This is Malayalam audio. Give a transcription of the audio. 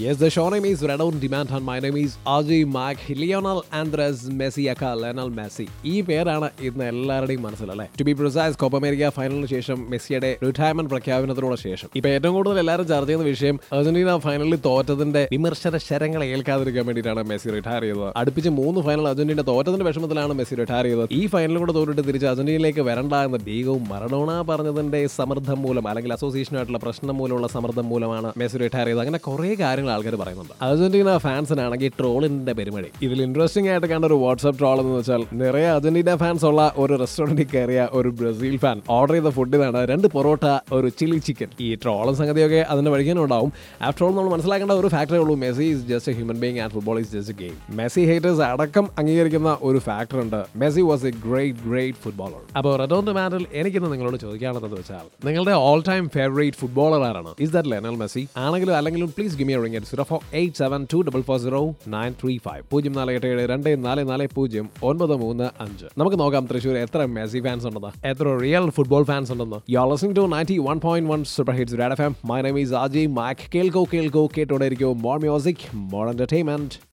Yes, the show name is Red on Demand and my name is Aji Mac Lionel Andres Messi aka Lionel Messi ഈ പേരാണ് ഇന്ന് എല്ലാവരുടെയും മനസ്സിലല്ലേ to be precise Copa America ഫൈനലിന് ശേഷം മെസ്സിയുടെ റിട്ടയർമെന്റ് പ്രഖ്യാപനത്തിനോട് ശേഷം ഇപ്പൊ ഏറ്റവും കൂടുതൽ എല്ലാവരും ചർച്ച ചെയ്യുന്ന വിഷയം അർജന്റീന ഫൈനലിൽ തോറ്റതിന്റെ വിമർശന ശരങ്ങളെ ഏൽക്കാതിരിക്കാൻ വേണ്ടിയിട്ടാണ് മെസ്സി റിട്ടയർ ചെയ്തത് അടുപ്പിച്ച് മൂന്ന് ഫൈനൽ അർജന്റീന തോറ്റതിന്റെ വിഷമത്തിലാണ് മെസ്സി റിട്ടയർ ചെയ്തത് ഈ ഫൈനലും കൂടെ തോറ്റിട്ട് തിരിച്ച് അർജന്റീനയിലേക്ക് വരണ്ട എന്ന ബീഗവും മറഡോണ പറഞ്ഞതിന്റെ സമ്മർദ്ദം മൂലം അല്ലെങ്കിൽ അസോസിയേഷനായിട്ടുള്ള പ്രശ്നം മൂലമുള്ള സമ്മർദ്ദം മൂലമാണ് മെസ്സി റിട്ടയർ ചെയ്തത് അങ്ങനെ കുറെ കാര്യങ്ങൾ ആൾക്കാർ പറയുന്നുണ്ട് അർജന്റീന ഫാൻസിനാണെങ്കിൽ ട്രോളിന്റെ പെരുമഴ ഇതിൽ ഇൻട്രസ്റ്റിംഗ് ആയിട്ട് കണ്ട ഒരു വാട്സ്ആപ്പ് ട്രോൾ എന്ന് വെച്ചാൽ നിറയെ അർജന്റീന ഫാൻസ് ഉള്ള ഒരു റെസ്റ്റോറന്റിൽ കയറിയ ഒരു ബ്രസീൽ ഫാൻ ഓർഡർ ചെയ്ത ഫുഡ് ഇതാണ് രണ്ട് പൊറോട്ട ഒരു ചില്ലി ചിക്കൻ ഈ ട്രോളും സംഗതിയൊക്കെ അതിന്റെ വഴിക്കാനും ഉണ്ടാവും ആഫ്റ്റർ ഓൾ നമ്മൾ മനസ്സിലാക്കേണ്ട ഒരു ഫാക്ടറേ ഉള്ളൂ Messi is just a human being and football is just a game Messi haters അടക്കം അംഗീകരിക്കുന്ന ഒരു ഫാക്ടർ ഉണ്ട് Messi was a great great footballer അപ്പോൾ റെഡോൺ മാറ്റിൽ എനിക്കിന്ന് നിങ്ങളോട് ചോദിക്കാനുള്ളത് വെച്ചാൽ നിങ്ങളുടെ ഓൾ ടൈം ഫേവറേറ്റ് ഫുട്ബോളർ ആരാണ് ഇസ് ദാറ്റ് ലെനൽ മെസ്സി ആണെങ്കിലും അല്ലെങ്കിലും please gimme ring at zero four eight seven two double four zero nine three five പൂജ്യം നാല് എട്ട് ഏഴ് രണ്ട് നാല് നാല് പൂജ്യം ഒൻപത് മൂന്ന് അഞ്ച് നമുക്ക് നോക്കാം തൃശ്ശൂർ എത്ര മെസ്സി ഫാൻസ് ഉണ്ടെന്ന് എത്ര റിയൽ ഫുട്ബോൾ ഫാൻസ് ഉണ്ടെന്ന് you are listening to ninety one point one super hits red F M my name is Aji Mac കേൾക്കോ കേൾക്കോ കേട്ടോടെ ഇരിക്കും മോർ മ്യൂസിക് മോർ എന്റർടൈൻമെന്റ്